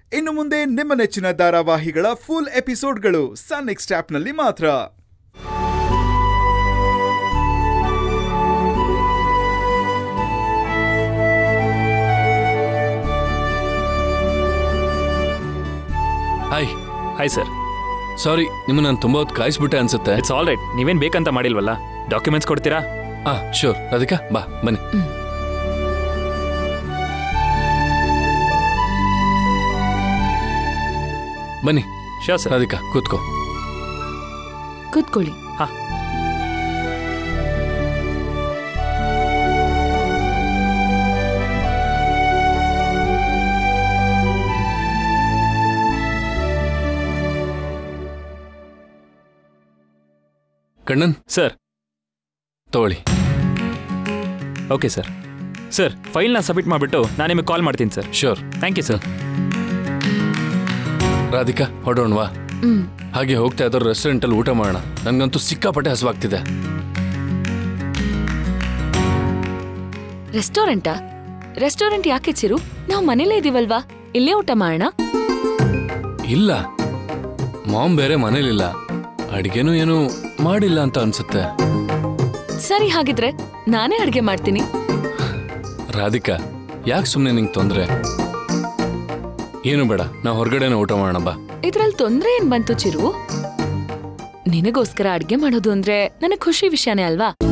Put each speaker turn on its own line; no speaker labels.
ಇನ್ನು ಮುಂದೆ ನಿಮ್ಮ ನೆಚ್ಚಿನ ಧಾರಾವಾಹಿಗಳ ಫುಲ್ ಎಪಿಸೋಡ್ಗಳು ಸನ್ ನೆಕ್ಸ್ಟ್ ಆಪ್ನಲ್ಲಿ ಮಾತ್ರ
ಹಾಯ್
ಹಾಯ್ ಸರ್
ಸಾರಿ ನಿಮ್ಮನ್ನ ನಾನು ತುಂಬಾ ಹೊತ್ತು ಕಾಯಿಸ್ಬಿಟ್ಟೆ ಅನ್ಸುತ್ತೆ
ಇಟ್ಸ್ ಆಲ್ ರೈಟ್ ನೀವೇನ್ ಬೇಕಂತ ಮಾಡಿಲ್ವಲ್ಲ ಡಾಕ್ಯುಮೆಂಟ್ಸ್ ಕೊಡ್ತೀರಾ
ಆ ಶೂರ್ ರಾಧಿಕಾ ಬಾ ಬನ್ನಿ ಬನ್ನಿ
ಶೋರ್ ಸರ್
ರಾಧಿಕಾ ಕೂತ್ಕೋ
ಕೂತ್ಕೊಳ್ಳಿ
ಹಾ
ಕಣ್ಣನ್
ಸರ್
ತಗೊಳ್ಳಿ
ಓಕೆ ಸರ್ ಸರ್ ಫೈಲ್ನ ಸಬ್ಮಿಟ್ ಮಾಡಿಬಿಟ್ಟು ನಾನು ನಿಮಗೆ ಕಾಲ್ ಮಾಡ್ತೀನಿ sir
sure
thank you sir
Radhika ಹೊಡೋಣವಾ
ಹ್ಮ್
ಹಾಗೆ ಹೋಗ್ತಾ ಇದ್ದವ್ರು ರೆಸ್ಟೋರೆಂಟಲ್ಲಿ ಊಟ ಮಾಡೋಣ ನನ್ಗಂತೂ ಸಿಕ್ಕಾಪಟ್ಟೆ ಹಸುವಾಗ್ತಿದೆ
ರೆಸ್ಟೋರೆಂಟಾ ರೆಸ್ಟೋರೆಂಟ್ ಯಾಕೆ ಚಿರು ನಾವು ಮನೇಲೇ ಇದೀವಲ್ವಾ ಇಲ್ಲೇ ಊಟ ಮಾಡೋಣ
ಇಲ್ಲ ಮಾಮ್ ಬೇರೆ ಮನೇಲಿಲ್ಲ ಅಡಿಗೆನೂ ಏನು ಮಾಡಿಲ್ಲ ಅಂತ ಅನ್ಸುತ್ತೆ
ಸರಿ ಹಾಗಿದ್ರೆ ನಾನೇ ಅಡ್ಗೆ ಮಾಡ್ತೀನಿ
ರಾಧಿಕಾ ಯಾಕೆ ಸುಮ್ಮನೆ ನಿಂಗೆ ತೊಂದರೆ ಏನು ಬೇಡ ನಾವು ಹೊರಗಡೆನೇ ಊಟ ಮಾಡೋಣ ಬಾ
ಇದ್ರಲ್ಲಿ ತೊಂದ್ರೆ ಏನ್ ಬಂತು ಚಿರು ನಿನಗೋಸ್ಕರ ಅಡ್ಗೆ ಮಾಡೋದು ಅಂದ್ರೆ ನನಗ್ ಖುಷಿ ವಿಷಯನೇ ಅಲ್ವಾ